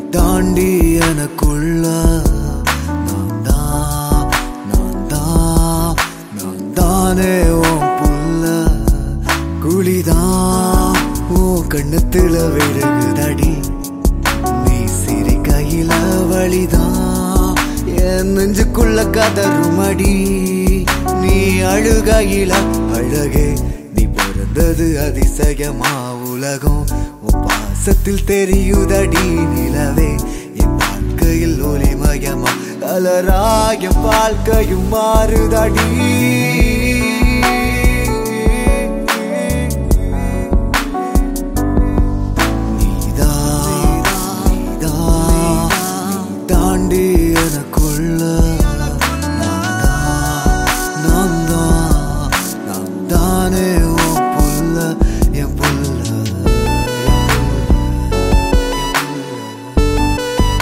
தாண்டி எனக்குள்ள நான் தான் நான் தான் நான் தானே உன் புள்ள குழிதான் உன் கண்ணத்துல விழுகுதடி நீ சிரிக்கையில வழிதான் என் நெஞ்சுக்குள்ள கதறுமடி நீ அழுகையில அழகே நீ பிறந்தது அதிசயமா உலகம் உன் பாசத்தில் தெரியுதடி நிலவே என் வாழ்க்கையில் ஒளிமயமா கலராய வாழ்க்கையும் மாறுதடி நீதான், நீதான், நீ தாண்டி எனக்குள்ள நான் தான், நான் தான், நான் தானே உன் புள்ள, என் புள்ள, என் புள்ள.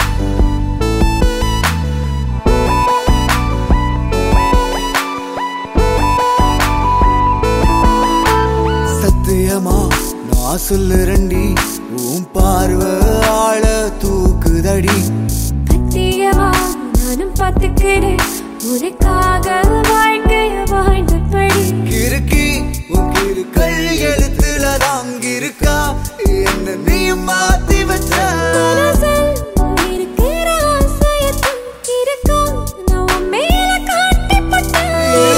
சத்தியமா நான் சொல்லுறண்டி உன் பார்வை ஆள தூக்குதடி சத்தியமா நானும் பார்த்துக்கிறேன் உனக்காக வாழ்க்கைய வாழ்ந்தபடி கிறுக்கி உன் கிறுக்கள் எழுத்துல தாங்கிருக்கா என்ன நீ மாத்தி வச்ச மனசில் இருக்கிற ஆசையத்தும் இருக்கும் நான் உன் மேல காட்டிப்பட்டேன்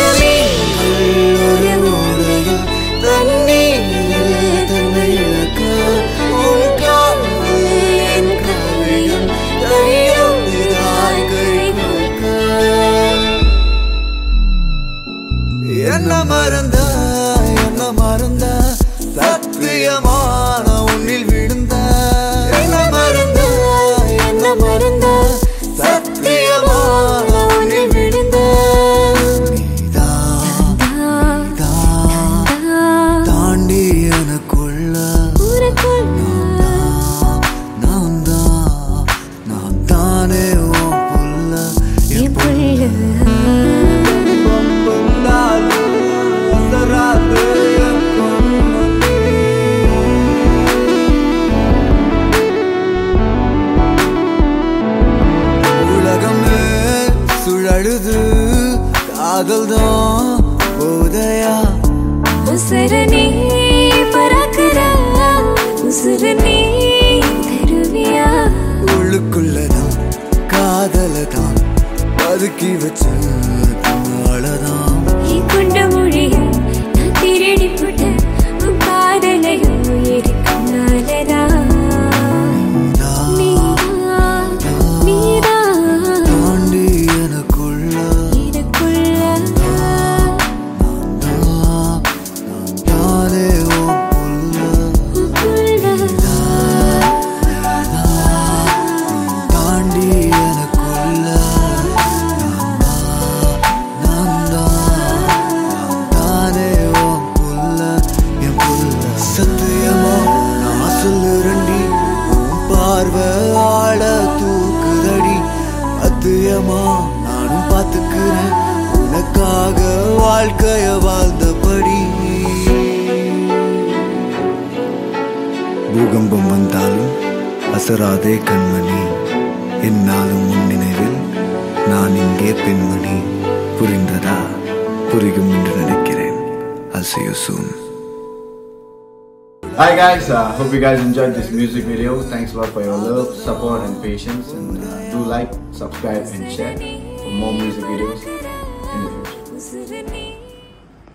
ஒரு ஓடையில் தண்ணீரில் தன்னை இழக்க உன் காவல் என் காவியம் கையும் இதாய் கை கொடுக்க. என்ன மறந்த என்ன மறந்த சத்தியமான உன்னில் விழுந்த என்ன மறந்த என்ன மறந்த சத்தியமான உன்னில் விழுந்த நீதான் நீதான் தாண்டி எனக்குள்ள நான் தான் நான் தானே உன் புள்ள என் புள்ள பம்புண்டாலு அசராது என் பொன்னுடி. உலகமே சுழலுது காதல் தான் போதையா உசுறு நீ பறக்குற உசுறு நீ தருவியா உள்ளுக்குள்ளதான் காதல தான் பதுக்கி வச்ச அழதான் நீ கொண்ட மொழியை நான் திருடி போட்டேன் உன் காதலையும் இருக்குனாலதான் நீதான் நீதான் தாண்டி எனக்குள்ள எனக்குள்ள நான் தான் நான் தானே உன் புள்ள தாண்டி எனக்குள்ள நான் தான் நான் தான் நான் தானே உன் புள்ள என் புள்ள சத்தியமா நான் சொல்லுறண்டி உன் பார்வை ஆள தூக்குதடி சத்தியமா நானும் பார்த்துக்கிறேன் உனக்காக வாழ்க்கைய வாழ்ந்தபடி பூகம்பம் வந்தாலும் அசராதே கண்மணி என்னாலும் உன் நினைவில் நான் இங்கே பெண்மணி புரிந்ததா புரியும் என்று நினைக்கிறேன் I'll see you soon. Hi guys, uh, hope you guys enjoyed this music video. Thanks a lot for your love, support and patience and uh, do like, subscribe and share for more music videos.